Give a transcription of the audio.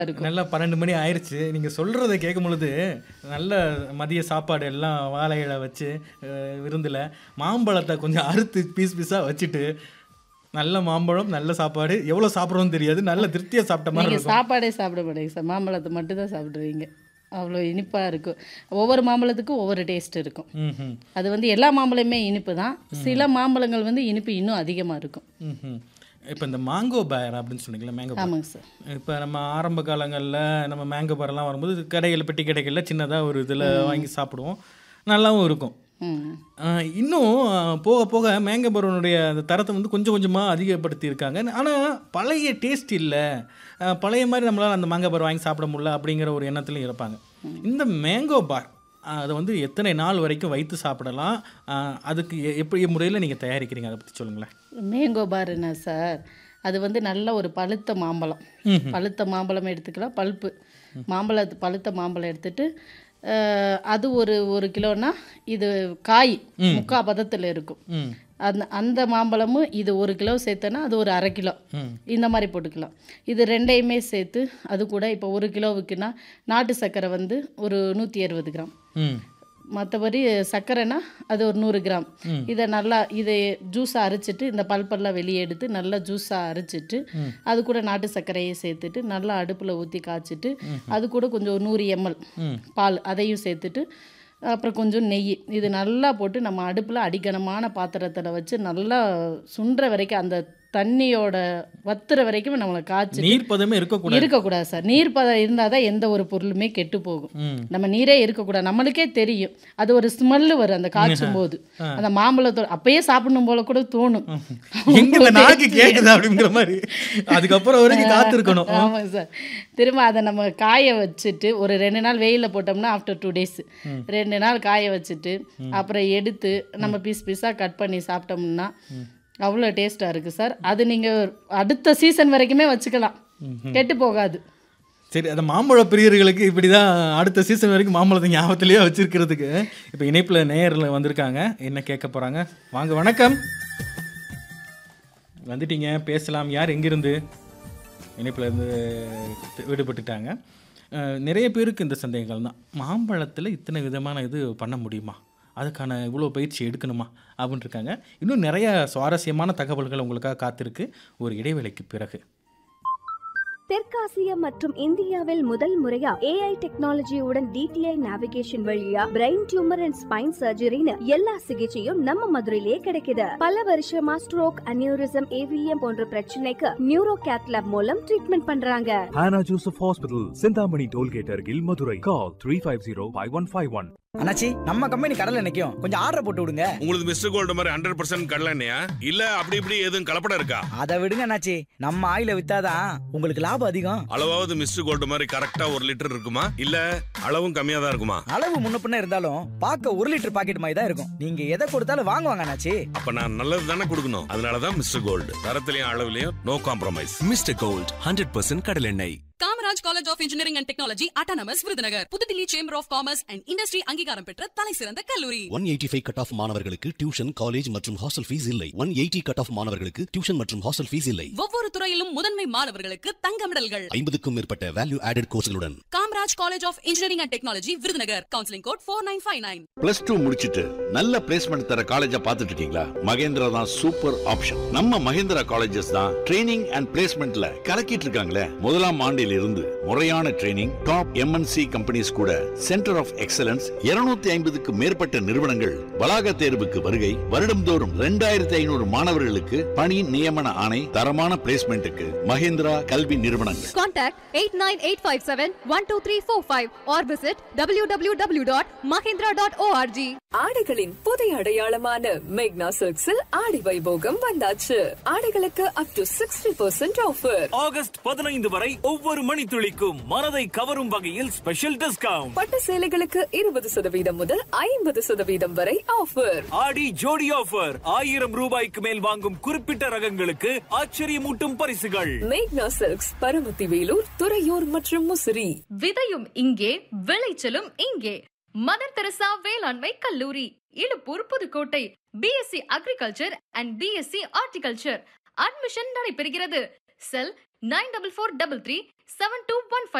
இருக்கும் நல்லா பன்னெண்டு மணி ஆயிடுச்சு நீங்கள் சொல்கிறத கேட்கும் பொழுது நல்ல மதிய சாப்பாடு எல்லாம் வாழை இலை வச்சு அஹ், விருந்தில் மாம்பழத்தை கொஞ்சம் அறுத்து பீஸ் பீஸாக வச்சுட்டு நல்ல மாம்பழம் நல்ல சாப்பாடு எவ்வளோ சாப்பிட்றோன்னு தெரியாது நல்ல திருப்தியாக சாப்பிட்ட மாதிரி நீங்கள் இருக்கும் சாப்பாடே சாப்பிட மாட்டீங்க சார் மாம்பழத்தை மட்டும் தான் சாப்பிடுவீங்க அவ்வளோ இனிப்பாக இருக்கும் ஒவ்வொரு மாம்பழத்துக்கும் ஒவ்வொரு டேஸ்ட் இருக்கும் ம் ம் அது வந்து எல்லா மாம்பழமே இனிப்பு தான் சில மாம்பழங்கள் வந்து இனிப்பு இன்னும் அதிகமாக இருக்கும் ம் இப்போ இந்த மாங்கோ பேர் அப்படின்னு சொன்னீங்களா மேங்கோ பேர் ஆமாங்க சார் இப்போ நம்ம ஆரம்ப காலங்களில் நம்ம மேங்கோ பேரெல்லாம் வரும்போது கடைகள் பெட்டி கடைகளில் சின்னதாக ஒரு இதில் வாங்கி சாப்பிடுவோம் நல்லாவும் இருக்கும் ம் ஆஹ் இன்னும் ஆஹ் போக போக மேங்கபரனுடைய அந்த தரத்தை வந்து கொஞ்சம் கொஞ்சமாக அதிகப்படுத்தி இருக்காங்க ஆனால் பழைய டேஸ்ட் இல்லை ஆஹ் பழைய மாதிரி நம்மளால் அந்த மாங்காய் வாங்கி சாப்பிட முடியல அப்படிங்கிற ஒரு எண்ணத்துலையும் இருப்பாங்க இந்த மேங்கோ பார் அதை வந்து எத்தனை நாள் வரைக்கும் வைத்து சாப்பிடலாம் ஆஹ் அதுக்கு எ- எப்படி முறையில் நீங்கள் தயாரிக்கிறீங்க அதை பற்றி சொல்லுங்களேன் மேங்கோ பார் என்ன சார் அது வந்து நல்ல ஒரு பழுத்த மாம்பழம் பழுத்த மாம்பழம் எடுத்துக்கலாம் பல்ப்பு மாம்பழத்து பழுத்த மாம்பழம் எடுத்துட்டு அஹ், அது ஒரு ஒரு கிலோனா இது காய் முக்கா பதத்தில் இருக்கும் ம் அந்த அந்த மாம்பழமும் இது ஒரு கிலோ சேர்த்தோன்னா அது ஒரு அரை கிலோ இந்த மாதிரி போட்டுக்கலாம் இது ரெண்டையுமே சேர்த்து அது கூட இப்போ ஒரு கிலோவுக்குன்னா நாட்டு சர்க்கரை வந்து ஒரு நூற்றி அறுபது கிராம் ம் மற்றபடி சர்க்கரைனா அது ஒரு நூறு கிராம் இதை நல்லா இதை ஜூஸாக அரைச்சிட்டு இந்த பல்பெல்லாம் வெளியே எடுத்து நல்லா ஜூஸாக அரைச்சிட்டு அது கூட நாட்டு சர்க்கரையை சேர்த்துட்டு நல்லா அடுப்பில் ஊற்றி காய்ச்சிட்டு அது கூட கொஞ்சம் ஒரு நூறு எம்எல் பால் அதையும் சேர்த்துட்டு அப்புறம் கொஞ்சம் நெய் இது நல்லா போட்டு நம்ம அடுப்பில் அடிக்கனமான பாத்திரத்தில் வச்சு நல்லா சுண்டுற வரைக்கும் அந்த தண்ணியோட வத்துற வரைக்கும் நம்மளை காய்ச்சி நீர் பதமே இருக்கக்கூடாது இருக்கக்கூடாது சார் நீர் பதம் இருந்தால் தான் எந்த ஒரு பொருளுமே கெட்டு போகும் ம் நம்ம நீரே இருக்கக்கூடாது நம்மளுக்கே தெரியும் அது ஒரு ஸ்மெல்லு வரும் அந்த காய்ச்சும் போது அந்த மாம்பழத்தோட அப்பயே சாப்பிடணும் போல கூட தோணும் எங்க இந்த நாக்கு கேட்குது அப்படிங்கிற மாதிரி அதுக்கப்புறம் வரைக்கும் காத்திருக்கணும் ஆமாம் சார் திரும்ப அதை நம்ம காய வச்சுட்டு ஒரு ரெண்டு நாள் வெயிலில் போட்டோம்னா ஆஃப்டர் டூ டேஸ் ரெண்டு நாள் காய வச்சுட்டு அப்புறம் எடுத்து நம்ம பீஸ் பீஸாக கட் பண்ணி சாப்பிட்டோம்னா அவ்வளோ டேஸ்ட்டாக இருக்குது சார் அது நீங்கள் அடுத்த சீசன் வரைக்குமே வச்சுக்கலாம் கெட்டு போகாது சரி அந்த மாம்பழ பிரியர்களுக்கு இப்படி தான் அடுத்த சீசன் வரைக்கும் மாம்பழத்தை ஞாபகத்திலேயே வச்சிருக்கிறதுக்கு இப்போ இணைப்பில் நேயரில் வந்திருக்காங்க என்ன கேட்க போகிறாங்க வாங்க வணக்கம் வந்துட்டீங்க பேசலாம் யார் எங்கிருந்து இணைப்பில் இருந்து விடுபட்டுட்டாங்க அஹ், நிறைய பேருக்கு இந்த சந்தேகங்கள் தான் மாம்பழத்தில் இத்தனை விதமான இது பண்ண முடியுமா அதுக்கான இவ்வளோ பயிற்சி எடுக்கணுமா அப்படின்னு இருக்காங்க இன்னும் நிறைய சுவாரஸ்யமான தகவல்கள் உங்களுக்காக காத்திருக்கு ஒரு இடைவேளைக்கு பிறகு தெற்காசியா மற்றும் இந்தியாவில் முதல் முறையா ஏஐ டெக்னாலஜியுடன் டிடிஐ நேவிகேஷன் வழியா பிரெயின் டியூமர் அண்ட் ஸ்பைன் சர்ஜரின்னு எல்லா சிகிச்சையும் நம்ம மதுரையிலே கிடைக்குது பல வருஷமா ஸ்ட்ரோக் அனியூரிசம் ஏவிஎம் போன்ற பிரச்சனைக்கு நியூரோ கேத்லாப் மூலம் ட்ரீட்மெண்ட் பண்றாங்க Hannah Joseph Hospital, Sindhamani Tollgate Argil, Madurai. Call 350-5151. அண்ணாச்சி நம்ம கம்பெனி கடல்ல நிக்கும் கொஞ்சம் ஆர்டர் போட்டு விடுங்க உங்களுக்கு மிஸ்டர் கோல்டு மாதிரி ஹண்ட்ரட் பர்சன்ட் கடலண்ணையா இல்ல அப்படி இப்படி எதுவும் கலப்படம் இருக்கா அதை விடுங்க அண்ணாச்சி நம்ம ஆயில வித்தாதான் உங்களுக்கு லாபம் அதிகம் அளவாவது மிஸ்டர் கோல்டு மாதிரி கரெக்டா ஒரு லிட்டர் இருக்குமா இல்ல அளவும் கம்மியா தான் இருக்குமா அளவு முன்ன பின்ன இருந்தாலும் பார்க்க ஒரு லிட்டர் பாக்கெட் மாதிரி தான் இருக்கும் நீங்க எதை கொடுத்தாலும் வாங்குவாங்க அண்ணாச்சி அப்ப நான் நல்லது தானே கொடுக்கணும் அதனாலதான் மிஸ்டர் கோல்டு தரத்திலையும் அளவுலயும் no compromise mister gold hundred percent கடலெண்ணெய் Kamaraj college of engineering and technology autonomous Virudhunagar Puthu Thilli chamber of commerce and industry அங்கீகாரம் பெற்ற தலை சிறந்த கல்லூரி one eighty five cut off மாணவர்களுக்கு டியூஷன் காலேஜ் மற்றும் ஹாஸ்டல் ஃபீஸ் இல்லை ஒன் எயிட்டி கட் ஆஃப் மாணவர்களுக்கு டியூஷன் மற்றும் ஹாஸ்டல் ஃபீஸ் இல்லை ஒவ்வொரு துறையிலும் முதன்மை மாணவர்களுக்கு தங்க மெடல்கள் ஐம்பதுக்கும் மேற்பட்ட வேல்யூ ஆடட் கோர்ஸ்களுடன் Kamaraj college of engineering and technology Virudhunagar counselling code four nine five nine plus two முடிச்சிட்டு நல்ல பிளேஸ்மெண்ட் தர காலேஜா பார்த்துட்டு இருக்கீங்களா மகேந்திரா தான் சூப்பர் ஆப்ஷன் நம்ம மகேந்திரா காலேஜஸ் தான் ட்ரைனிங் அண்ட் பிளேஸ்மெண்ட்ல கலக்கிட்டு இருக்காங்களே முதலாம் ஆண்டில் இருந்து முறையான ட்ரைனிங் டாப் எம்என்சி கம்பெனிஸ் கூட சென்டர் ஆஃப் எக்ஸலன்ஸ் 250 ஐம்பதுக்கு மேற்பட்ட நிறுவனங்கள் வளாக தேர்வுக்கு வருகை வருடம்தோறும் ரெண்டாயிரத்தி ஐநூறு மாணவர்களுக்கு பணி நியமன ஆணை தரமான பிளேஸ்மெண்ட்டுக்கு மகேந்திரா கல்வி நிறுவனங்கள் Contact 89857-12345 or visit www.mahindra.org. ஆடைகளின் புதிய அடையாளமான மேக்னா சில்க்ஸில் ஆடி வைபோகம் வந்தாச்சு ஆடைகளுக்கு up to sixty percent offer August பதினைந்து வரை ஒவ்வொரு மணித்துளிக்கும் மனதை கவரும் வகையில் ஸ்பெஷல் டிஸ்கவுண்ட் பட்டு சேலைகளுக்கு இருபது சதவீதம் முதல் ஐம்பது சதவீதம் வரை ஆஃபர் ஆடி ஜோடி ஆஃபர் ஆயிரம் ரூபாய்க்கு மேல் வாங்கும் குறிப்பிட்ட ரகங்களுக்கு ஆச்சரியமூட்டும் பரிசுகள் மேக்னா சில்க்ஸ் பரமத்தி வேலூர் துறையூர் மற்றும் முசிறி விதையும் இங்கே விளைச்சலும் இங்கே மதர் தெரசா வேளாண்மை கல்லூரி Iluppur Pudukkottai BSc agriculture and BSc horticulture admission நடைபெறுகிறது cell nine double four double three seven two one five